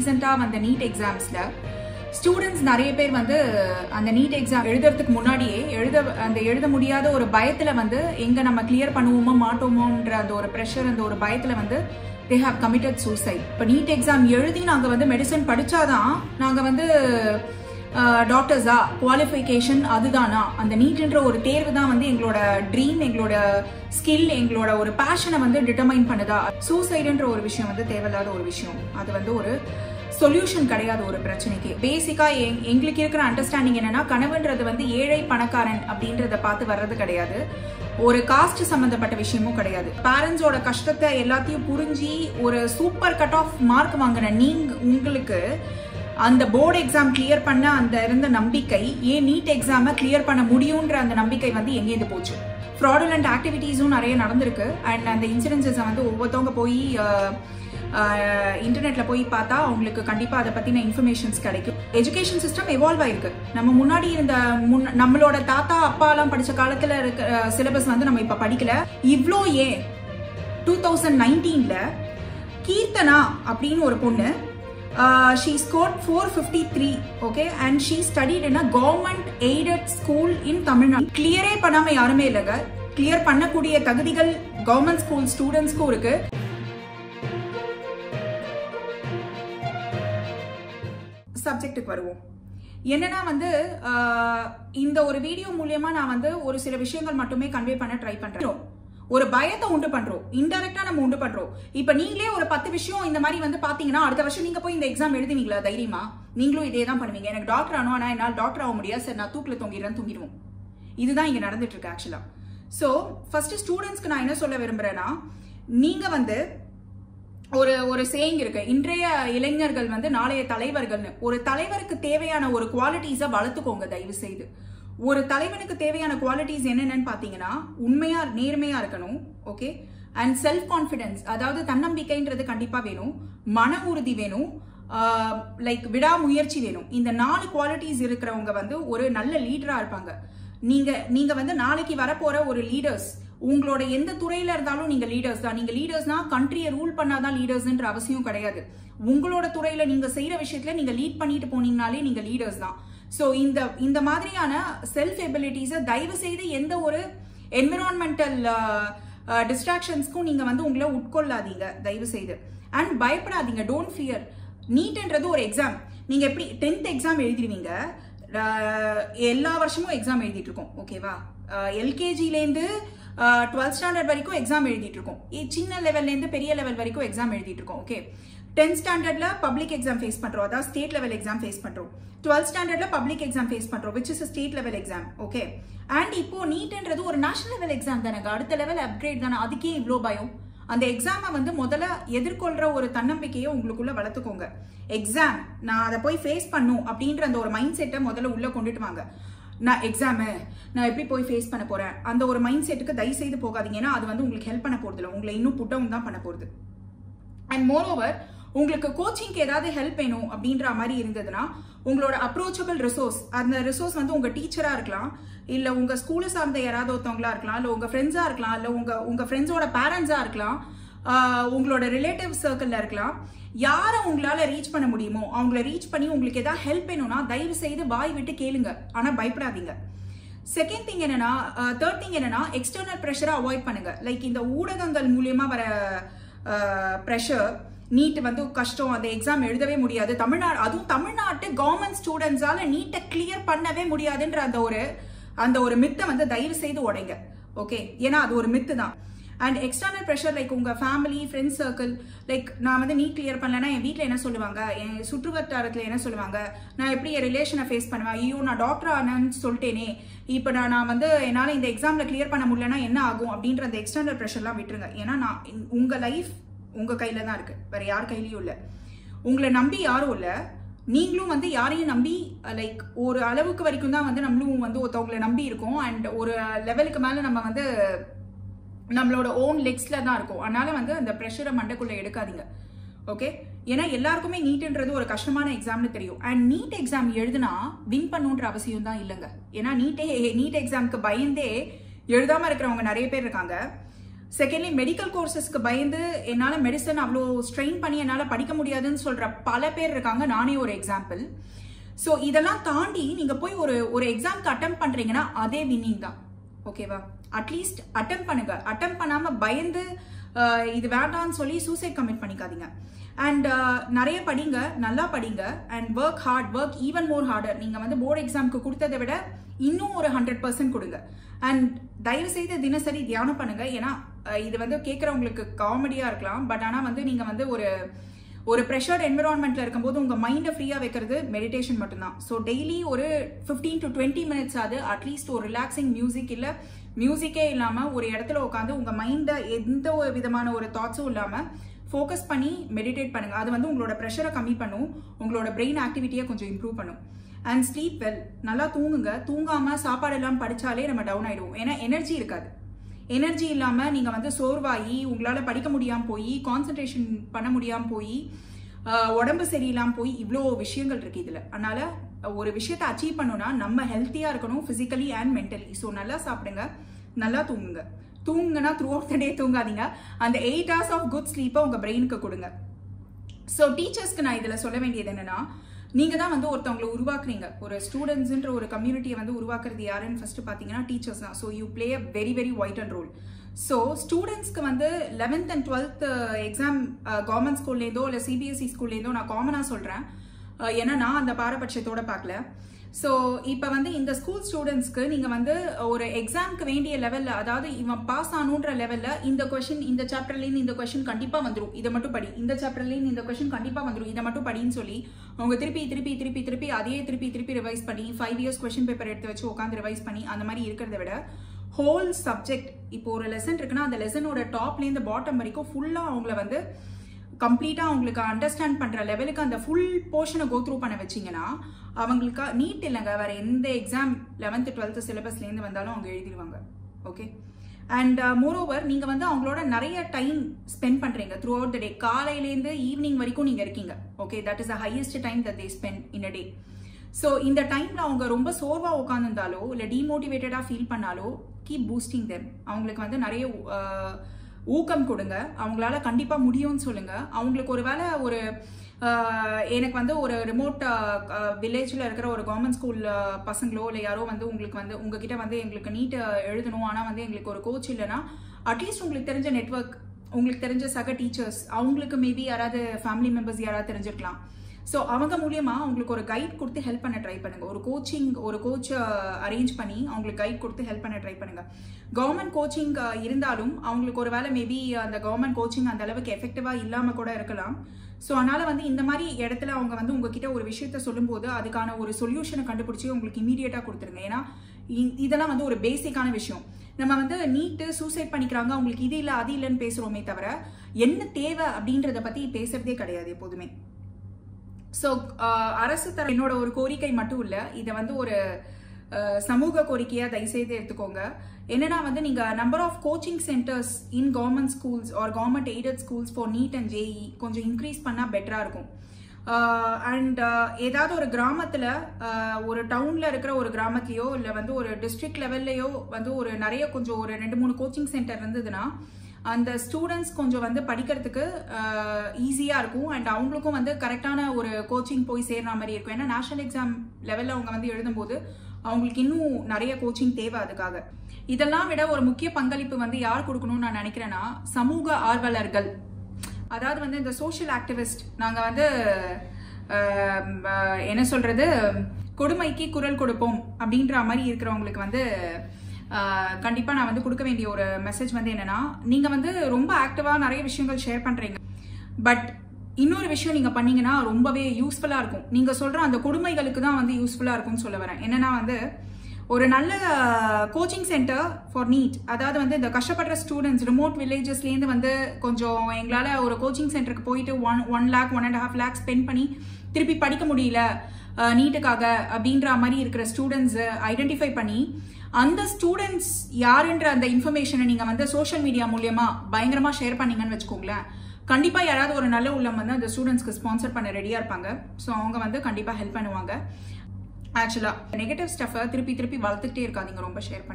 ரீசெண்டாக வந்த NEET எக்ஸாம்ஸில் students நிறைய பேர் வந்து அந்த நீட் எக்ஸாம் எழுதுறதுக்கு முன்னாடியே எழுத அந்த எழுத முடியாத ஒரு பயத்தில் வந்து எங்கே நம்ம கிளியர் பண்ணுவோமோ மாட்டோமோன்ற அந்த ஒரு ப்ரெஷர் அந்த ஒரு பயத்தில் வந்து தே ஹாவ் கமிட்டட் சூசைட் இப்போ நீட் எக்ஸாம் எழுதி நாங்கள் வந்து மெடிசன் படித்தாதான் நாங்கள் வந்து டாக்டர்ஸா குவாலிஃபிகேஷன் அதுதானா அந்த நீட்ன்ற ஒரு தேர்வு தான் வந்து எங்களோட ட்ரீம் எங்களோட ஸ்கில் எங்களோட ஒரு பேஷனை வந்து டிட்டர்மைன் பண்ணுதா சூசைடுன்ற ஒரு விஷயம் வந்து தேவையில்லாத ஒரு விஷயம் அது வந்து ஒரு சொல்யூஷன் கிடையாது ஒரு பிரச்சனைக்கு பேசிக்கா எங்களுக்கு இருக்கிற அண்டர்ஸ்டாண்டிங் என்னன்னா கனவுன்றது வந்து ஏழை பணக்காரன் அப்படின்றத பார்த்து வர்றது கிடையாது ஒரு காஸ்ட் சம்பந்தப்பட்ட விஷயமும் கிடையாது பேரண்ட்ஸோட கஷ்டத்தை எல்லாத்தையும் புரிஞ்சு ஒரு சூப்பர் கட் ஆஃப் மார்க் வாங்கின நீங்க உங்களுக்கு அந்த போர்டு எக்ஸாம் கிளியர் பண்ண அந்த இருந்த நம்பிக்கை ஏன் நீட் எக்ஸாமை கிளியர் பண்ண முடியுன்ற அந்த நம்பிக்கை வந்து எங்கேருந்து போச்சு ஃப்ராடுலண்ட் ஆக்டிவிட்டீஸும் நிறைய நடந்திருக்கு அண்ட் அந்த இன்சிடென்சஸை வந்து ஒவ்வொருத்தவங்க போய் இன்டர்நெட்ல போய் பார்த்தா அவங்களுக்கு கண்டிப்பா அதை பத்தின இன்ஃபர்மேஷன்ஸ் கிடைக்கும் எஜுகேஷன் சிஸ்டம் எவால்வ் ஆயிருக்கு நம்ம முன்னாடி இருந்த முன் நம்மளோட தாத்தா அப்பா எல்லாம் படிச்ச காலத்துல இருக்க சிலபஸ் வந்து நம்ம இப்ப படிக்கல இவ்ளோ ஏன் டூ தௌசண்ட் நைன்டீன்ல கீர்த்தனா அப்படின்னு ஒரு பொண்ணு she score four fifty three okay and she studied in a government aided school in Tamil Nadu கிளியரே பண்ணாம யாருமே இல்லைங்க கிளியர் பண்ணக்கூடிய தகுதிகள் கவர்மெண்ட் ஸ்கூல் ஸ்டூடெண்ட்ஸ்க்கும் இருக்கு சப்ஜெக்ட்டுக்கு வருவோம் என்னன்னா வந்து இந்த ஒரு வீடியோ மூலியமா நான் வந்து ஒரு சில விஷயங்கள் மட்டுமே கன்வே பண்ண ட்ரை பண்றேன் ஒரு பயத்தை உண்டு பண்றோம் இன்டெரக்டா நம்ம உண்டு பண்றோம் இப்ப நீங்களே ஒரு பத்து விஷயம் இந்த மாதிரி வந்து பாத்தீங்கன்னா அடுத்த வருஷம் நீங்க போய் இந்த எக்ஸாம் எழுதுவீங்களா தைரியமா நீங்களும் இதே தான் பண்ணுவீங்க எனக்கு டாக்டர் ஆனோ ஆனா என்னால் டாக்டர் ஆக முடியாது சார் நான் தூக்கில தொங்கிடுறேன் தூங்கிடுவோம் இதுதான் இங்க நடந்துட்டு இருக்கு ஆக்சுவலா ஸோ ஃபர்ஸ்ட் ஸ்டூடெண்ட்ஸ்க்கு நான் என்ன சொல்ல விரும்புறேன்னா நீங்க வந்து ஒரு ஒரு சேயிங் இருக்கு இன்றைய இளைஞர்கள் வந்து நாளைய தலைவர்கள்னு ஒரு தலைவருக்கு தேவையான ஒரு குவாலிட்டிஸை வளர்த்துக்கோங்க தயவு செய்து ஒரு தலைவனுக்கு தேவையான குவாலிட்டிஸ் என்னென்னு பார்த்தீங்கன்னா உண்மையா நேர்மையா இருக்கணும் ஓகே அண்ட் செல்ஃப் கான்ஃபிடன்ஸ் அதாவது தன்னம்பிக்கைன்றது கண்டிப்பா வேணும் மன உறுதி வேணும் லைக் விடாமுயற்சி வேணும் இந்த நாலு குவாலிட்டிஸ் இருக்கிறவங்க வந்து ஒரு நல்ல லீடரா இருப்பாங்க நீங்க நீங்க வந்து நாளைக்கு வரப்போற ஒரு லீடர்ஸ் உங்களோட எந்த துறையில இருந்தாலும் நீங்க லீடர்ஸ் தான் நீங்க லீடர்ஸ்னா கண்ட்ரியை ரூல் பண்ணாதான் லீடர்ஸ்ன்ற அவசியம் கிடையாது உங்களோட துறையில நீங்க செய்யற விஷயத்துல நீங்க லீட் பண்ணிட்டு போனீங்கனாலே நீங்க லீடர்ஸ் தான் ஸோ இந்த இந்த மாதிரியான செல்ஃப் எபிலிட்டிஸை தயவு செய்து எந்த ஒரு என்விரான்மெண்டல் டிஸ்ட்ராக்ஷன்ஸ்க்கும் நீங்க வந்து உங்களை உட்கொள்ளாதீங்க தயவு செய்து அண்ட் பயப்படாதீங்க டோன்ட் ஃபியர் நீட்ன்றது ஒரு எக்ஸாம் நீங்க எப்படி டென்த் எக்ஸாம் எழுதிடுவீங்க எல்லா வருஷமும் எக்ஸாம் எழுதிட்டு இருக்கோம் ஓகேவா எல்கேஜிலேருந்து டுவெல்த் ஸ்டாண்டர்ட் வரைக்கும் எக்ஸாம் எழுதிட்டு இருக்கோம் சின்ன லெவல்லேருந்து பெரிய லெவல் வரைக்கும் எக்ஸாம் எழுதிட்டு இருக்கோம் ஓகே டென்த் ஸ்டாண்டர்ட்ல பப்ளிக் எக்ஸாம் ஃபேஸ் பண்றோம் அதாவது ஸ்டேட் லெவல் எக்ஸாம் ஃபேஸ் பண்றோம் டுவெல்த் ஸ்டாண்டர்ட்ல பப்ளிக் எக்ஸாம் ஃபேஸ் பண்றோம் which is state level exam okay and இப்போ நீட்ன்றது ஒரு நேஷனல் லெவல் எக்ஸாம் தானே அடுத்த லெவல் அப்கிரேட் தானே அதுக்கே இவ்வளோ பயம் அந்த எக்ஸாமை வந்து முதல்ல எதிர்கொள்ற ஒரு தன்னம்பிக்கையை உங்களுக்குள்ள வளர்த்துக்கோங்க எக்ஸாம் நான் அதை போய் ஃபேஸ் பண்ணும் அப்படின்ற அந்த ஒரு மைண்ட் செட்டை முதல்ல உள்ள கொண்டுட்டு வாங்க நான் எக்ஸாமு நான் எப்படி போய் ஃபேஸ் பண்ண போறேன் அந்த ஒரு மைண்ட் செட்டுக்கு தயவு செய்து போகாதீங்க ஏன்னா அது வந்து உங்களுக்கு ஹெல்ப் பண்ண போறது இல்லை உங்களை இன்னும் புட்டவும் தான் பண்ண போறது அண்ட் மோர் ஓவர் உங்களுக்கு கோச்சிங்க்கு ஏதாவது ஹெல்ப் வேணும் அப்படின்ற மாதிரி இருந்ததுன்னா உங்களோட அப்ரோச்சபிள் ரிசோர்ஸ் அந்த ரிசோர்ஸ் வந்து உங்க டீச்சரா இருக்கலாம் இல்ல உங்க ஸ்கூலை சார்ந்த யாராவது ஒருத்தவங்களா இருக்கலாம் இல்ல உங்க ஃப்ரெண்ட்ஸா இருக்கலாம் இல்ல உங்க உங்க ஃப்ரெண்ட்ஸோட பேரண்ட்ஸா இருக்கலாம் உங்களோட ரிலேட்டிவ் சர்க்கிள்ல இருக்கலாம் யாரை உங்களால ரீச் பண்ண முடியுமோ அவங்கள ரீச் பண்ணி உங்களுக்கு ஏதாவது ஹெல்ப் வேணும்னா தயவு செய்து வாய் விட்டு கேளுங்க ஆனா பயப்படாதீங்க செகண்ட் திங் என்னன்னா தேர்ட் திங் என்னன்னா எக்ஸ்டர்னல் ப்ரெஷரை அவாய்ட் பண்ணுங்க லைக் இந்த ஊடகங்கள் மூலியமா வர ப்ரெஷர் நீட் வந்து கஷ்டம் அந்த எக்ஸாம் எழுதவே முடியாது தமிழ்நாடு அதுவும் தமிழ்நாட்டு கவர்மெண்ட் ஸ்டூடெண்ட்ஸால நீட்டை கிளியர் பண்ணவே முடியாதுன்ற அந்த ஒரு அந்த ஒரு மித்தை வந்து தயவு செய்து உடைங்க ஓகே ஏன்னா அது ஒரு மித்து தான் அண்ட் எக்ஸ்டர்னல் ப்ரெஷர் லைக் உங்கள் ஃபேமிலி ஃப்ரெண்ட்ஸ் சர்க்கிள் லைக் நான் வந்து நீட் கிளியர் பண்ணலன்னா என் வீட்டில் என்ன சொல்லுவாங்க என் சுற்று வட்டாரத்தில் என்ன சொல்லுவாங்க நான் எப்படி என் ரிலேஷனை ஃபேஸ் பண்ணுவேன் ஐயோ நான் டாக்டர் ஆனேன்னு சொல்லிட்டேனே இப்போ நான் நான் வந்து என்னால் இந்த எக்ஸாமில் கிளியர் பண்ண முடியலன்னா என்ன ஆகும் அப்படின்ற அந்த எக்ஸ்டர்னல் ப்ரெஷர்லாம் விட்டுருங்க ஏன்னா நான் உங்கள் லைஃப் உங்கள் கையில் தான் இருக்குது வேறு யார் கையிலையும் இல்லை உங்களை நம்பி யாரும் இல்லை நீங்களும் வந்து யாரையும் நம்பி லைக் ஒரு அளவுக்கு வரைக்கும் தான் வந்து நம்மளும் வந்து ஒருத்தவங்களை நம்பி இருக்கோம் அண்ட் ஒரு லெவலுக்கு மேலே நம்ம வந்து நம்மளோட ஓன் லெக்ஸ்ல தான் இருக்கும் அதனால வந்து அந்த ப்ரெஷரை மண்டைக்குள்ள எடுக்காதீங்க ஓகே ஏன்னா எல்லாருக்குமே நீட்ன்றது ஒரு கஷ்டமான எக்ஸாம்னு தெரியும் அண்ட் நீட் எக்ஸாம் எழுதுனா வின் பண்ணுன்ற அவசியம் தான் இல்லைங்க ஏன்னா நீட்டே நீட் எக்ஸாம்க்கு பயந்தே எழுதாம இருக்கிறவங்க நிறைய பேர் இருக்காங்க செகண்ட்லி மெடிக்கல் கோர்சஸ்க்கு பயந்து என்னால் மெடிசன் அவ்வளோ ஸ்ட்ரெயின் பண்ணி என்னால் படிக்க முடியாதுன்னு சொல்கிற பல பேர் இருக்காங்க நானே ஒரு எக்ஸாம்பிள் ஸோ இதெல்லாம் தாண்டி நீங்கள் போய் ஒரு ஒரு எக்ஸாம்க்கு அட்டம் பண்ணுறீங்கன்னா அதே வின்னிங் தான் ஓகேவா அட்லீஸ்ட் அட்டம் பண்ணுங்க அட்டம் பண்ணாமல் பயந்து அஹ், இது வேண்டாம்னு சொல்லி சூசைட் கமிட் பண்ணிக்காதீங்க அண்ட் நிறைய படிங்க நல்லா படிங்க and work hard work even more harder நீங்கள் வந்து போர்டு எக்ஸாம்க்கு கொடுத்ததை விட இன்னும் ஒரு ஹண்ட்ரட் பர்சன்ட் கொடுங்க அண்ட் தயவு செய்து தினசரி தியானம் பண்ணுங்க ஏன்னா அஹ், இது வந்து கேட்குறவங்களுக்கு காமெடியாக இருக்கலாம் பட் ஆனால் வந்து நீங்கள் வந்து ஒரு ஒரு ப்ரெஷர்ட் என்விரான்மெண்ட்ல இருக்கும்போது உங்க மைண்டை ஃப்ரீயா வைக்கிறது மெடிடேஷன் மட்டும்தான் ஸோ டெய்லி ஒரு ஃபிஃப்டீன் டு டுவெண்ட்டி மினிட்ஸ் ஆகுது அட்லீஸ்ட் ஒரு ரிலாக்ஸிங் மியூசிக் இல்ல மியூசிக்கே இல்லாம ஒரு இடத்துல உட்காந்து உங்க மைண்டை எந்த ஒரு விதமான ஒரு தாட்ஸும் இல்லாம ஃபோக்கஸ் பண்ணி மெடிடேட் பண்ணுங்க அது வந்து உங்களோட ப்ரெஷரை கம்மி பண்ணும் உங்களோட பிரெயின் ஆக்டிவிட்டியை கொஞ்சம் இம்ப்ரூவ் பண்ணும் அண்ட் ஸ்லீப் வெல் நல்லா தூங்குங்க தூங்காம சாப்பாடு எல்லாம் படிச்சாலே நம்ம டவுன் ஆயிடுவோம் ஏன்னா எனர்ஜி இருக்காது எனர்ஜி இல்லாம நீங்க வந்து சோர்வாகி உங்களால படிக்க முடியாம போய் கான்சென்ட்ரேஷன் பண்ண முடியாம போய் ஆஹ், உடம்பு சரியில்லாம போய் இவ்வளோ விஷயங்கள் இருக்கு இதுல அதனால ஒரு விஷயத்தை அச்சீவ் பண்ணணும்னா நம்ம ஹெல்த்தியா இருக்கணும் பிசிக்கலி அண்ட் மென்டலி ஸோ நல்லா சாப்பிடுங்க நல்லா தூங்குங்க தூங்குங்கன்னா த்ரூ அவுட் த டே தூங்காதீங்க அந்த எயிட் ஹவர்ஸ் ஆஃப் குட் ஸ்லீப்பை உங்க பிரெயினுக்கு கொடுங்க ஸோ டீச்சர்ஸ்க்கு நான் இதில் சொல்ல வேண்டியது என்னன்னா நீங்க தான் வந்து ஒருத்தவங்களை உருவாக்குறீங்க ஒரு ஸ்டூடெண்ட்ஸ்ன்ற ஒரு கம்யூனிட்டியை வந்து உருவாக்குறது யாருன்னு ஃபர்ஸ்ட் பார்த்தீங்கன்னா டீச்சர்ஸ் தான் so you play a very very white and role so ஸ்டூடெண்ட்ஸ்க்கு வந்து eleventh and twelfth exam government ஸ்கூல்லேருந்தோ இல்லை சிபிஎஸ்சி ஸ்கூல்லேருந்தோ நான் காமனாக சொல்கிறேன் ஏன்னா நான் அந்த பாரபட்சத்தோட பார்க்கல ஸோ இப்போ வந்து இந்த ஸ்கூல் ஸ்டூடெண்ட்ஸ்க்கு நீங்கள் வந்து ஒரு எக்ஸாம்க்கு வேண்டிய லெவலில் அதாவது இவன் பாஸ் ஆகணுன்ற லெவலில் இந்த கொஷின் இந்த சாப்டர்லேருந்து இந்த கொஷின் கண்டிப்பாக வந்துடும் இதை மட்டும் படி இந்த சாப்டர்லேருந்து இந்த கொஷின் கண்டிப்பாக வந்துடும் இதை மட்டும் படின்னு சொல்லி அவங்க திருப்பி திருப்பி திருப்பி திருப்பி அதே திருப்பி திருப்பி ரிவைஸ் பண்ணி ஃபைவ் இயர்ஸ் கொஷின் பேப்பர் எடுத்து வச்சு உட்காந்து ரிவைஸ் பண்ணி அந்த மாதிரி இருக்கிறத விட ஹோல் சப்ஜெக்ட் இப்போ ஒரு லெசன் இருக்குன்னா அந்த லெசனோட டாப்லேருந்து பாட்டம் வரைக்கும் ஃபுல்லாக அவங்கள வந்து கம்ப்ளீட்டாக அவங்களுக்கு அண்டர்ஸ்டாண்ட் பண்ணுற லெவலுக்கு அந்த ஃபுல் போர்ஷனை கோ த்ரூ பண்ண வச்சிங்கன்னா அவங்களுக்கு நீட் இல்லைங்க வேற எந்த எக்ஸாம் லெவன்த்து டுவெல்த்து சிலபஸ்லேருந்து வந்தாலும் அவங்க எழுதிடுவாங்க ஓகே அண்ட் மோரோவர் நீங்கள் வந்து அவங்களோட நிறைய டைம் ஸ்பெண்ட் பண்ணுறீங்க த்ரூ அவுட் த டே காலையிலேருந்து ஈவினிங் வரைக்கும் நீங்கள் இருக்கீங்க okay that is the highest time that they spend in a day so இந்த டைமில் அவங்க ரொம்ப சோர்வாக உட்காந்துருந்தாலோ இல்லை டிமோட்டிவேட்டடாக ஃபீல் பண்ணாலோ கீப் பூஸ்டிங் தெம் அவங்களுக்கு வந்து நிறைய uh, ஊக்கம் கொடுங்க அவங்களால கண்டிப்பாக முடியும்னு சொல்லுங்க அவங்களுக்கு ஒரு வேளை ஒரு ஆஹ், எனக்கு வந்து ஒரு ரிமோட் வில்லேஜில் இருக்கிற ஒரு கவர்மெண்ட் ஸ்கூல் பசங்களோ இல்லை யாரோ வந்து உங்களுக்கு வந்து உங்ககிட்ட வந்து எங்களுக்கு நீட் எழுதணும் ஆனால் வந்து எங்களுக்கு ஒரு கோச் இல்லைன்னா அட்லீஸ்ட் உங்களுக்கு தெரிஞ்ச நெட்வொர்க் உங்களுக்கு தெரிஞ்ச சக டீச்சர்ஸ் அவங்களுக்கு மேபி யாராவது ஃபேமிலி மெம்பர்ஸ் யாராவது தெரிஞ்சிருக்கலாம் ஸோ அவங்க மூலியமா அவங்களுக்கு ஒரு கைட் கொடுத்து ஹெல்ப் பண்ண ட்ரை பண்ணுங்க ஒரு கோச்சிங் ஒரு கோச் அரேஞ்ச் பண்ணி அவங்களுக்கு கைட் கொடுத்து ஹெல்ப் பண்ண ட்ரை பண்ணுங்க கவர்மெண்ட் கோச்சிங் இருந்தாலும் அவங்களுக்கு ஒரு வேளை மேபி அந்த கவர்மெண்ட் கோச்சிங் அந்த அளவுக்கு எஃபெக்டிவா இல்லாம கூட இருக்கலாம் ஸோ அதனால வந்து இந்த மாதிரி இடத்துல அவங்க வந்து உங்ககிட்ட ஒரு விஷயத்த சொல்லும்போது அதுக்கான ஒரு சொல்யூஷனை கண்டுபிடிச்சி உங்களுக்கு இமீடியட்டா கொடுத்துருங்க ஏன்னா இ- இதெல்லாம் வந்து ஒரு பேசிக்கான விஷயம் நம்ம வந்து நீட்டு சூசைட் பண்ணிக்கிறாங்க அவங்களுக்கு இது இல்லை அது இல்லைன்னு பேசுறோமே தவிர என்ன தேவை அப்படின்றத பத்தி பேசுறதே கிடையாது எப்போதுமே ஸோ அரசு தர என்னோட ஒரு கோரிக்கை மட்டும் இல்லை இதை வந்து ஒரு அஹ், சமூக கோரிக்கையா தயவுசெய்து எடுத்துக்கோங்க என்னன்னா வந்து நீங்க number of coaching centres in government schools or government aided schools for NEET and JEE கொஞ்சம் இன்க்ரீஸ் பண்ணா பெட்டரா இருக்கும் அண்ட் ஏதாவது ஒரு கிராமத்துல அஹ், ஒரு டவுன்ல இருக்கிற ஒரு கிராமத்துலயோ இல்ல வந்து ஒரு டிஸ்ட்ரிக்ட் லெவல்லையோ வந்து ஒரு நிறைய கொஞ்சம் ஒரு ரெண்டு மூணு கோச்சிங் சென்டர் இருந்ததுன்னா அந்த ஸ்டூடெண்ட்ஸ் கொஞ்சம் வந்து படிக்கிறதுக்கு ஈஸியாக இருக்கும் அண்ட் அவங்களுக்கும் வந்து கரெக்டான ஒரு கோச்சிங் போய் சேர்ற மாதிரி இருக்கும் ஏன்னா நேஷனல் எக்ஸாம் லெவலில் அவங்க வந்து எழுதும்போது அவங்களுக்கு இன்னும் நிறைய கோச்சிங் தேவை அதுக்காக இதெல்லாம் விட ஒரு முக்கிய பங்களிப்பு வந்து யார் கொடுக்கணும்னு நான் நினைக்கிறேன்னா சமூக ஆர்வலர்கள் அதாவது வந்து இந்த சோஷியல் ஆக்டிவிஸ்ட் நாங்கள் வந்து அஹ், அஹ், என்ன சொல்றது கொடுமைக்கு குரல் கொடுப்போம் அப்படின்ற மாதிரி இருக்கிறவங்களுக்கு வந்து ஆஹ் கண்டிப்பா நான் வந்து கொடுக்க வேண்டிய ஒரு மெசேஜ் வந்து என்னன்னா நீங்க வந்து ரொம்ப ஆக்டிவா நிறைய விஷயங்கள் ஷேர் பண்றீங்க பட் இன்னொரு விஷயம் நீங்க பண்ணீங்கன்னா ரொம்பவே யூஸ்ஃபுல்லா இருக்கும் நீங்க சொல்ற அந்த கொடுமைகளுக்கு தான் வந்து யூஸ்ஃபுல்லா இருக்கும்னு சொல்ல வரேன் என்னன்னா வந்து ஒரு நல்ல கோச்சிங் சென்டர் ஃபார் நீட் அதாவது வந்து இந்த கஷ்டப்படுற ஸ்டூடெண்ட்ஸ் ரிமோட் வில்லேஜஸ்லேருந்து வந்து கொஞ்சம் எங்களால் ஒரு கோச்சிங் சென்டருக்கு போயிட்டு one one lakh one and half lakh spend பண்ணி திருப்பி படிக்க முடியல நீட்டுக்காக அப்படின்ற மாதிரி இருக்கிற ஸ்டூடெண்ட்ஸை ஐடென்டிஃபை பண்ணி அந்த ஸ்டூடெண்ட்ஸ் யாருன்ற அந்த இன்ஃபர்மேஷனை நீங்கள் வந்து சோஷியல் மீடியா மூலியமா பயங்கரமாக ஷேர் பண்ணீங்கன்னு வச்சுக்கோங்களேன் கண்டிப்பாக யாராவது ஒரு நல்ல உள்ளம் வந்து அந்த ஸ்டூடெண்ட்ஸ்க்கு ஸ்பான்சர் பண்ண ரெடியாக இருப்பாங்க ஸோ அவங்க வந்து கண்டிப்பாக ஹெல்ப் பண்ணுவாங்க ஆக்சுவலாக நெகட்டிவ் ஸ்டஃபை திருப்பி திருப்பி வளர்த்துக்கிட்டே இருக்காதீங்க ரொம்ப ஷேர் பண்ணி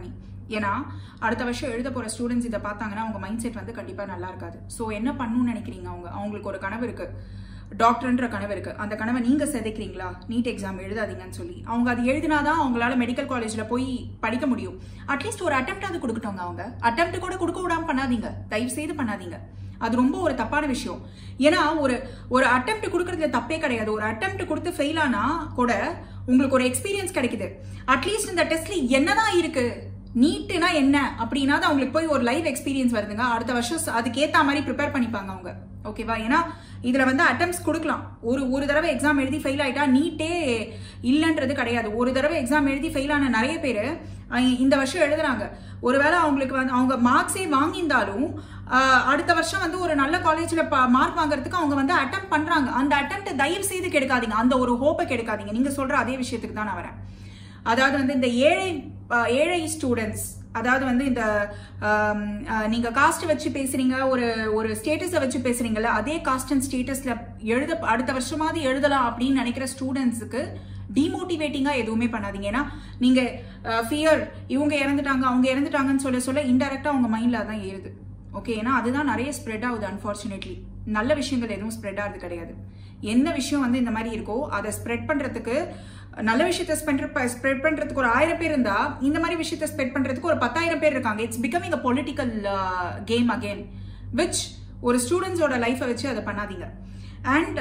ஏன்னா அடுத்த வருஷம் எழுத போற ஸ்டூடெண்ட்ஸ் இதை பார்த்தாங்கன்னா அவங்க மைண்ட் செட் வந்து கண்டிப்பா நல்லா இருக்காது ஸோ என்ன பண்ணணும்னு நினைக்கிறீங்க அவங்க அவங்களுக்கு ஒரு கனவு இருக்கு டாக்டர்ன்ற கனவு இருக்கு அந்த கனவை நீங்க செதைக்கிறீங்களா நீட் எக்ஸாம் எழுதாதீங்கன்னு சொல்லி அவங்க அது எழுதினாதான் அவங்களால மெடிக்கல் காலேஜ்ல போய் படிக்க முடியும் அட்லீஸ்ட் ஒரு அட்டம்ப்ட் அது கொடுக்கட்டோங்க அவங்க அட்டம்ப்ட் கூட கொடுக்க விடாம பண்ணாதீங்க தயவு செய்து பண்ணாதீங்க அது ரொம்ப ஒரு தப்பான விஷயம் ஏன்னா ஒரு ஒரு அட்டம்ப்ட் கொடுக்கறதுல தப்பே கிடையாது ஒரு அட்டம்ப்ட் கொடுத்து ஃபெயில் ஆனா கூட உங்களுக்கு ஒரு எக்ஸ்பீரியன்ஸ் கிடைக்குது அட்லீஸ்ட் இந்த டெஸ்ட்ல என்னதான் இருக்கு நீட்டுனா என்ன அப்படின்னா தான் அவங்களுக்கு போய் ஒரு லைவ் எக்ஸ்பீரியன்ஸ் வருதுங்க அடுத்த வருஷம் அதுக்கு ஏத்த மாதிரி ப்ரிப்பேர் பண்ணிப்பாங்க அவங்க ஓகேவா ஏன்னா இதுல வந்து அட்டம்ப்ட்ஸ் கொடுக்கலாம் ஒரு ஒரு தடவை எக்ஸாம் எழுதி ஃபெயில் ஆயிட்டா நீட்டே இல்லைன்றது கிடையாது ஒரு தடவை எக்ஸாம் எழுதி ஃபெயில் ஆன நிறைய பேர் இந்த வருஷம் எழுதுறாங்க ஒருவேளை அவங்களுக்கு வந்து அவங்க மார்க்ஸே வாங்கியிருந்தாலும் ஆஹ், அடுத்த வருஷம் வந்து ஒரு நல்ல காலேஜ்ல மார்க் வாங்குறதுக்கு அவங்க வந்து அட்டம் பண்றாங்க அந்த அட்டம் தயவு செய்து கெடுக்காதீங்க அந்த ஒரு ஹோப்பை கெடுக்காதீங்க நீங்க சொல்ற அதே விஷயத்துக்கு தான் நான் வரேன் அதாவது வந்து இந்த ஏழை அஹ், ஏழை ஸ்டூடெண்ட்ஸ் அதாவது வந்து இந்த ஆம், அஹ், நீங்க காஸ்ட் வச்சு பேசுறீங்க ஒரு ஒரு ஸ்டேட்டஸை வச்சு பேசுறீங்கல்ல அதே காஸ்ட் அண்ட் ஸ்டேட்டஸ்ல எழுத அடுத்த வருஷமாவது எழுதலாம் அப்படின்னு நினைக்கிற ஸ்டூடெண்ட்ஸுக்கு டிமோட்டிவேட்டிங்கா எதுவுமே பண்ணாதீங்க ஏன்னா நீங்க ஃபியர் இவங்க இறந்துட்டாங்க அவங்க இறந்துட்டாங்கன்னு சொல்ல சொல்ல இன்டெரக்டா அவங்க மைண்ட்ல தான் ஏறுது ஓகே ஏன்னா அதுதான் நிறைய ஸ்ப்ரெட் ஆகுது அன்ஃபார்ச்சுனேட்லி நல்ல விஷயங்கள் எதுவும் ஸ்ப்ரெட் ஆகுது கிடையாது என்ன விஷயம் வந்து இந்த மாதிரி இருக்கோ அதை ஸ்ப்ரெட் பண்றதுக்கு நல்ல விஷயத்த ஸ்பெண்ட் ஸ்ப்ரெட் பண்றதுக்கு ஒரு ஆயிரம் பேர் இருந்தா இந்த மாதிரி விஷயத்த ஸ்ப்ரெட் பண்றதுக்கு ஒரு பத்தாயிரம் பேர் இருக்காங்க it's becoming a political game again which ஒரு ஸ்டூடெண்ட்ஸோட லைஃப்பை வச்சு அதை பண்ணாதீங்க அண்ட்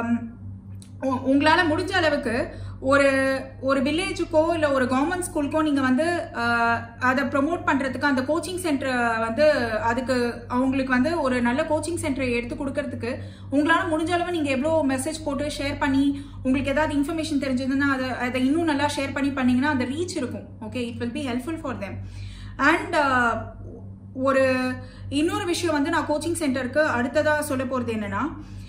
உங்களால முடிஞ்ச அளவுக்கு ஒரு ஒரு வில்லேஜுக்கோ இல்லை ஒரு கவர்மெண்ட் ஸ்கூலுக்கோ நீங்கள் வந்து ஆஹ், அதை ப்ரொமோட் பண்ணுறதுக்கு அந்த கோச்சிங் சென்டரை வந்து அதுக்கு அவங்களுக்கு வந்து ஒரு நல்ல கோச்சிங் சென்டரை எடுத்து கொடுக்கறதுக்கு உங்களால் முடிஞ்ச அளவு நீங்கள் எவ்வளோ மெசேஜ் போட்டு ஷேர் பண்ணி உங்களுக்கு ஏதாவது இன்ஃபர்மேஷன் தெரிஞ்சதுன்னா அதை அதை இன்னும் நல்லா ஷேர் பண்ணி பண்ணீங்கன்னா அந்த ரீச் இருக்கும் okay it will be helpful for them and ஒரு இன்னொரு விஷயம் வந்து நான் கோச்சிங் சென்டருக்கு அடுத்ததாக சொல்ல போகிறது என்னன்னா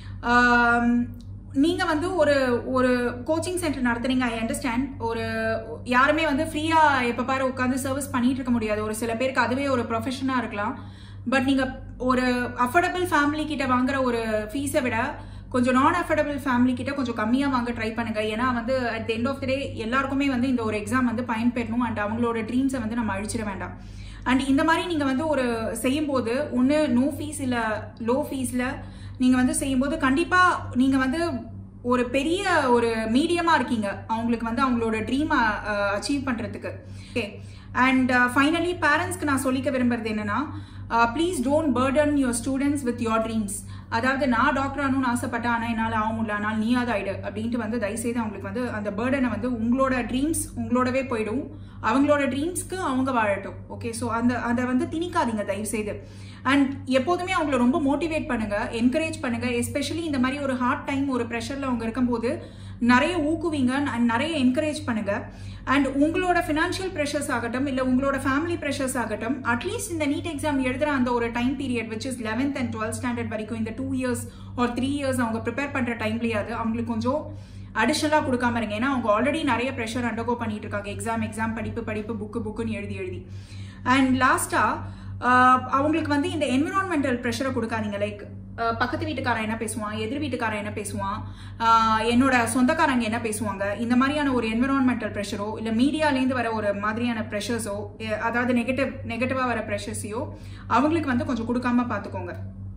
ஆம், நீங்க வந்து ஒரு ஒரு கோச்சிங் சென்டர் நடத்துறீங்க ஐ அண்டர்ஸ்டாண்ட் ஒரு யாருமே வந்து ஃப்ரீயா எப்ப பாரு உட்காந்து சர்வீஸ் பண்ணிட்டு இருக்க முடியாது ஒரு சில பேருக்கு அதுவே ஒரு ப்ரொஃபஷனா இருக்கலாம் பட் நீங்க ஒரு அஃபோர்டபுள் ஃபேமிலி கிட்ட வாங்குற ஒரு ஃபீஸை விட கொஞ்சம் நான் அஃபோர்டபுள் ஃபேமிலி கிட்ட கொஞ்சம் கம்மியா வாங்க ட்ரை பண்ணுங்க ஏன்னா வந்து at the end of the day எல்லாருக்குமே வந்து இந்த ஒரு எக்ஸாம் வந்து பயன்பெறணும் அண்ட் அவங்களோட ட்ரீம்ஸை வந்து நம்ம அழிச்சிட வேண்டாம் அண்ட் இந்த மாதிரி நீங்க வந்து ஒரு செய்யும்போது ஒன்று நோ ஃபீஸ் இல்ல லோ ஃபீஸ்ல நீங்க வந்து செய்யும்போது கண்டிப்பா நீங்க வந்து ஒரு பெரிய ஒரு மீடியமா இருக்கீங்க அவங்களுக்கு வந்து அவங்களோட ட்ரீம் அச்சீவ் பண்றதுக்கு ஓகே அண்ட் ஃபைனலி பேரண்ட்ஸ்க்கு நான் சொல்லிக்க விரும்புறது என்னன்னா please don't burden your students with your dreams அதாவது நான் டாக்டர் ஆகணும்னு ஆசைப்பட்டேன் ஆனால் என்னால் ஆக முடியல ஆனால் நீயாவது ஆயிடு அப்படின்ட்டு வந்து தயவுசெய்து அவங்களுக்கு வந்து அந்த பேர்டனை வந்து உங்களோட ட்ரீம்ஸ் உங்களோடவே போயிடும் அவங்களோட ட்ரீம்ஸ்க்கு அவங்க வாழட்டும் ஓகே ஸோ அந்த அதை வந்து திணிக்காதீங்க தயவுசெய்து அண்ட் எப்போதுமே அவங்கள ரொம்ப மோட்டிவேட் பண்ணுங்க என்கரேஜ் பண்ணுங்க எஸ்பெஷலி இந்த மாதிரி ஒரு ஹார்ட் டைம் ஒரு ப்ரெஷர்ல அவங்க இருக்கும்போது நிறைய ஊக்குவிங்க அண்ட் நிறைய என்கரேஜ் பண்ணுங்க அண்ட் உங்களோட ஃபினான்ஷியல் ப்ரெஷர்ஸ் ஆகட்டும் இல்லை உங்களோட ஃபேமிலி ப்ரெஷர்ஸ் ஆகட்டும் அட்லீஸ்ட் இந்த நீட் எக்ஸாம் எழுதுற அந்த ஒரு time period which is eleventh and twelfth standard வரைக்கும் இந்த two years or three years அவங்க ப்ரிப்பேர் பண்ற டைம்லயாவது அவங்களுக்கு கொஞ்சம் அடிஷனலாக கொடுக்காம இருங்க ஏன்னா அவங்க ஆல்ரெடி நிறைய ப்ரெஷர் அண்டர்கோ பண்ணிட்டு இருக்காங்க எக்ஸாம் எக்ஸாம் படிப்பு படிப்பு புக்கு புக்குன்னு எழுதி எழுதி அண்ட் லாஸ்டா அவங்களுக்கு வந்து இந்த என்விரான்மெண்டல் ப்ரெஷரை கொடுக்காதீங்க லைக் பக்கத்து வீட்டுக்காரன் என்ன பேசுவான் எதிர் வீட்டுக்காரன் என்ன பேசுவான் ஆஹ் என்னோட சொந்தக்காரங்க என்ன பேசுவாங்க இந்த மாதிரியான ஒரு என்விரான்மெண்டல் ப்ரெஷரோ இல்லை மீடியாலேருந்து வர ஒரு மாதிரியான ப்ரெஷர்ஸோ அதாவது நெகட்டிவ் நெகட்டிவாக வர ப்ரெஷர்ஸையோ அவங்களுக்கு வந்து கொஞ்சம் கொடுக்காம பார்த்துக்கோங்க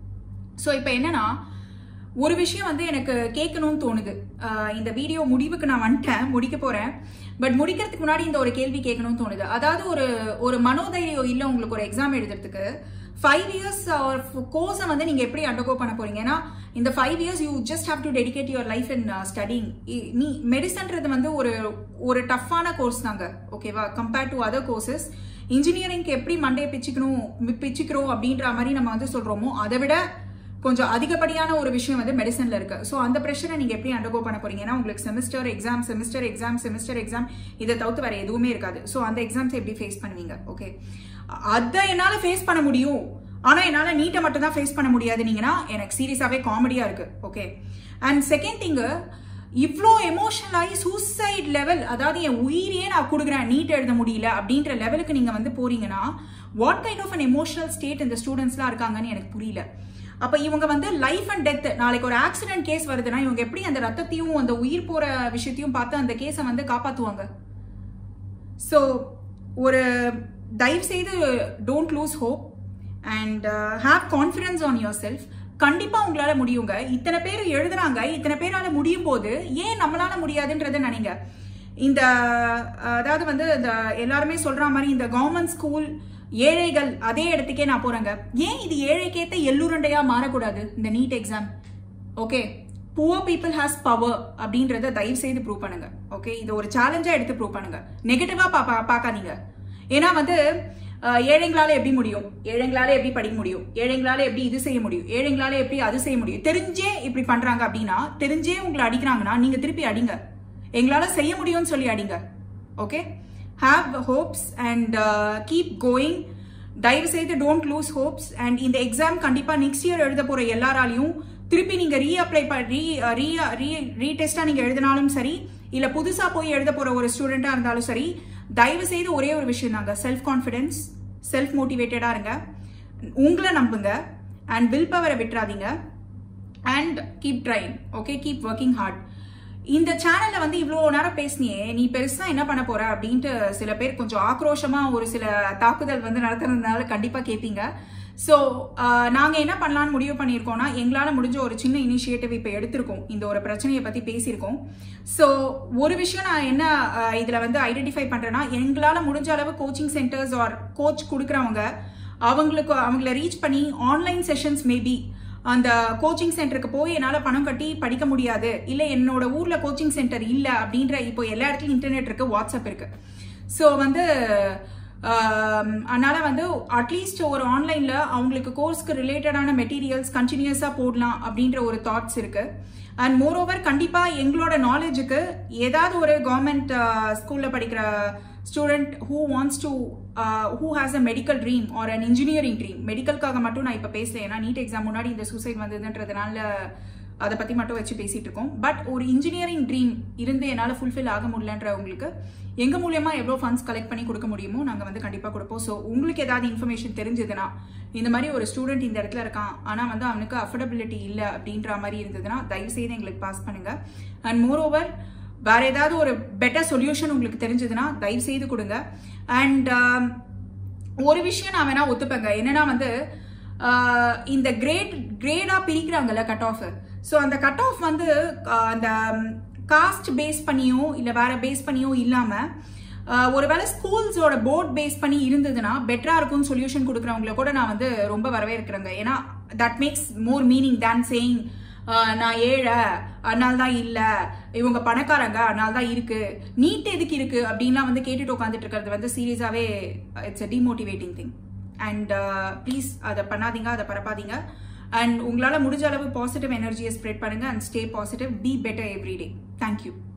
ஸோ இப்போ என்னன்னா ஒரு விஷயம் வந்து எனக்கு கேட்கணும்னு தோணுது ஆஹ் இந்த வீடியோ முடிவுக்கு நான் வந்துட்டேன் முடிக்க போறேன் பட் முடிக்கிறதுக்கு முன்னாடி இந்த ஒரு கேள்வி கேட்கணும்னு தோணுது அதாவது ஒரு ஒரு மனோதைரியம் இல்லை உங்களுக்கு ஒரு எக்ஸாம் எழுதுறதுக்கு ஃபைவ் இயர்ஸ் கோர்ஸை வந்து நீங்க எப்படி அண்டர்கோ பண்ண போறீங்க ஏன்னா இந்த five years you just have to dedicate your life in studying நீ மெடிசன்றது வந்து ஒரு ஒரு டஃப்பான கோர்ஸ் தாங்க ஓகேவா கம்பேர்ட் டு அதர் கோர்சஸ் இன்ஜினியரிங்க்கு எப்படி மண்டையை பிச்சுக்கணும் பிச்சுக்கிறோம் அப்படின்ற மாதிரி நம்ம வந்து சொல்றோமோ அதை விட கொஞ்சம் அதிகப்படியான ஒரு விஷயம் வந்து மெடிசன்ல இருக்கு ஸோ அந்த ப்ரெஷரை நீங்க எப்படி அண்டர்கோ பண்ண போறீங்கன்னா உங்களுக்கு semester exam semester exam semester exam இதை தவிர்த்து வேற எதுவுமே இருக்காது ஸோ அந்த எக்ஸாம்ஸ் எப்படி ஃபேஸ் பண்ணுவீங்க ஓகே அதை என்னால ஃபேஸ் பண்ண முடியும் ஆனா என்னால நீட்டை மட்டும் தான் ஃபேஸ் பண்ண முடியாதுனீங்கன்னா எனக்கு சீரியஸாவே காமெடியா இருக்கு ஓகே அண்ட் செகண்ட் திங்கு இவ்வளோ எமோஷனல் ஆகி சூசைட் லெவல் அதாவது என் உயிரையே நான் கொடுக்குறேன் நீட் எழுத முடியல அப்படின்ற லெவலுக்கு நீங்க வந்து போறீங்கன்னா what kind of unemotional state இந்த ஸ்டூடெண்ட்ஸ்லாம் இருக்காங்கன்னு எனக்கு புரியல அப்ப இவங்க வந்து லைஃப் அண்ட் டெத் நாளைக்கு ஒரு ஆக்சிடென்ட் கேஸ் வருதுன்னா இவங்க எப்படி அந்த ரத்தத்தையும் அந்த உயிர் போற விஷயத்தையும் பார்த்து அந்த கேஸை வந்து காப்பாத்துவாங்க ஸோ ஒரு தயவு செய்து don't lose hope and have confidence on yourself கண்டிப்பா உங்களால முடியுங்க இத்தனை பேர் எழுதுறாங்க இத்தனை பேரால முடியும் போது ஏன் நம்மளால முடியாதுன்றதை நினைங்க இந்த அஹ், அதாவது வந்து இந்த எல்லாருமே சொல்ற மாதிரி இந்த கவர்மெண்ட் ஸ்கூல் ஏழைகள் அதே இடத்துக்கே நான் போறேங்க ஏன் இது ஏழைக்கேத்த எள்ளுருண்டையா மாறக்கூடாது இந்த NEET exam okay poor people has power அப்படின்றத தயவு செய்து ப்ரூவ் பண்ணுங்க ஓகே இது ஒரு சேலஞ்சா எடுத்து ப்ரூவ் பண்ணுங்க நெகட்டிவா பா பார்க்காதீங்க ஏன்னா வந்து அஹ், ஏழைங்களால எப்படி முடியும் ஏழைங்களால எப்படி படிக்க முடியும் ஏழைங்களால எப்படி இது செய்ய முடியும் ஏழைங்களால எப்படி அது செய்ய முடியும் தெரிஞ்சே இப்படி பண்றாங்க அப்படின்னா தெரிஞ்சே உங்களை அடிக்கிறாங்கன்னா நீங்க திருப்பி அடிங்க எங்களால செய்ய முடியும்னு சொல்லி அடிங்க okay have hopes and keep going தயவு செய்து டோன்ட் லூஸ் ஹோப்ஸ் அண்ட் இந்த எக்ஸாம் கண்டிப்பா நெக்ஸ்ட் இயர் எழுத போற எல்லாராலையும் திருப்பி நீங்க ரீ அப்ளை ரீ ரீ ரீ ரீடெஸ்டா நீங்க எழுதினாலும் சரி இல்ல புதுசா போய் எழுத போற ஒரு ஸ்டூடெண்டா இருந்தாலும் சரி தயவு செய்து ஒரே ஒரு விஷயம் தாங்க செல்ஃப் கான்ஃபிடன்ஸ் செல்ஃப் மோட்டிவேட்டடா இருங்க உங்களை நம்புங்க அண்ட் வில் பவரை விட்டுறாதீங்க and keep trying okay keep working hard இந்த சேனல்ல வந்து இவ்வளோ நேரம் பேசினியே நீ பெருசா என்ன பண்ண போற அப்படின்ட்டு சில பேர் கொஞ்சம் ஆக்ரோஷமா ஒரு சில தாக்குதல் வந்து நடத்துறதுனால கண்டிப்பா கேட்பீங்க ஸோ நாங்கள் என்ன பண்ணலாம்னு முடிவு பண்ணியிருக்கோம்னா எங்களால் முடிஞ்ச ஒரு சின்ன இனிஷியேட்டிவ் இப்போ எடுத்திருக்கோம் இந்த ஒரு பிரச்சனையை பற்றி பேசியிருக்கோம் ஸோ ஒரு விஷயம் நான் என்ன இதில் வந்து ஐடென்டிஃபை பண்ணுறேன்னா எங்களால் முடிஞ்ச அளவு கோச்சிங் சென்டர்ஸ் ஆர் கோச் கொடுக்குறவங்க அவங்களுக்கு அவங்கள ரீச் பண்ணி ஆன்லைன் செஷன்ஸ் மேபி அந்த கோச்சிங் சென்டருக்கு போய் என்னால் பணம் கட்டி படிக்க முடியாது இல்லை என்னோட ஊரில் கோச்சிங் சென்டர் இல்லை அப்படின்ற இப்போ எல்லா இடத்துலையும் இன்டர்நெட் இருக்கு வாட்ஸ்அப் இருக்கு ஸோ வந்து ஆம், அதனால வந்து அட்லீஸ்ட் ஒரு ஆன்லைன்ல அவங்களுக்கு கோர்ஸ்க்கு ரிலேட்டடான மெட்டீரியல்ஸ் கண்டினியூஸா போடலாம் அப்படின்ற ஒரு தாட்ஸ் இருக்கு அண்ட் மோர் ஓவர் கண்டிப்பா எங்களோட நாலேஜுக்கு ஏதாவது ஒரு கவர்மெண்ட் ஸ்கூல்ல படிக்கிற student who wants to who has a medical dream or an engineering dream மெடிக்கலுக்காக மட்டும் நான் இப்போ பேசல ஏன்னா நீட் எக்ஸாம் முன்னாடி இந்த சூசைட் வந்ததுன்றதுனால அதை பற்றி மட்டும் வச்சு பேசிட்டு இருக்கோம் பட் ஒரு இன்ஜினியரிங் ட்ரீம் இருந்து என்னால் ஃபுல்ஃபில் ஆக முடியலன்றவங்களுக்கு எங்கள் மூலியமா எவ்வளோ ஃபண்ட்ஸ் கலெக்ட் பண்ணி கொடுக்க முடியுமோ நாங்கள் வந்து கண்டிப்பாக கொடுப்போம் ஸோ உங்களுக்கு ஏதாவது இன்ஃபர்மேஷன் தெரிஞ்சதுன்னா இந்த மாதிரி ஒரு ஸ்டூடெண்ட் இந்த இடத்துல இருக்கான் ஆனால் வந்து அவனுக்கு அஃபோர்டபிலிட்டி இல்லை அப்படின்ற மாதிரி இருந்ததுன்னா தயவு செய்து எங்களுக்கு பாஸ் பண்ணுங்க அண்ட் மோர் ஓவர் வேற ஏதாவது ஒரு பெட்டர் சொல்யூஷன் உங்களுக்கு தெரிஞ்சதுன்னா தயவு செய்து கொடுங்க அண்ட் ஒரு விஷயம் நான் வேணா ஒத்துப்பேங்க என்னன்னா வந்து ஆஹ் இந்த கிரேட் கிரேடா பிரிக்கிறாங்கல்ல கட் ஆஃப் ஸோ அந்த கட் ஆஃப் வந்து ஆஹ் அந்த காஸ்ட் பேஸ் பண்ணியோ இல்லை வேற பேஸ் பண்ணியோ இல்லாம ஆஹ் ஒருவேளை ஸ்கூல்ஸோட போர்ட் பேஸ் பண்ணி இருந்ததுன்னா பெட்டரா இருக்கும் சொல்யூஷன் கொடுக்குறவங்கள கூட நான் வந்து ரொம்ப வரவேற்கிறேங்க ஏன்னா that makes more meaning than saying நான் ஏழை அதனால தான் இல்லை இவங்க பணக்காரங்க அதனால தான் இருக்கு நீட் எதுக்கு இருக்கு அப்படின்லாம் வந்து கேட்டுட்டு உட்காந்துட்டு இருக்கிறது வந்து சீரியஸாவே it's a demotivating thing and please அதை பண்ணாதீங்க அதை பரப்பாதீங்க அண்ட் உங்களால் முடிஞ்ச அளவு பாசிட்டிவ் எனர்ஜியை ஸ்ப்ரெட் பண்ணுங்க and stay positive be better every day thank you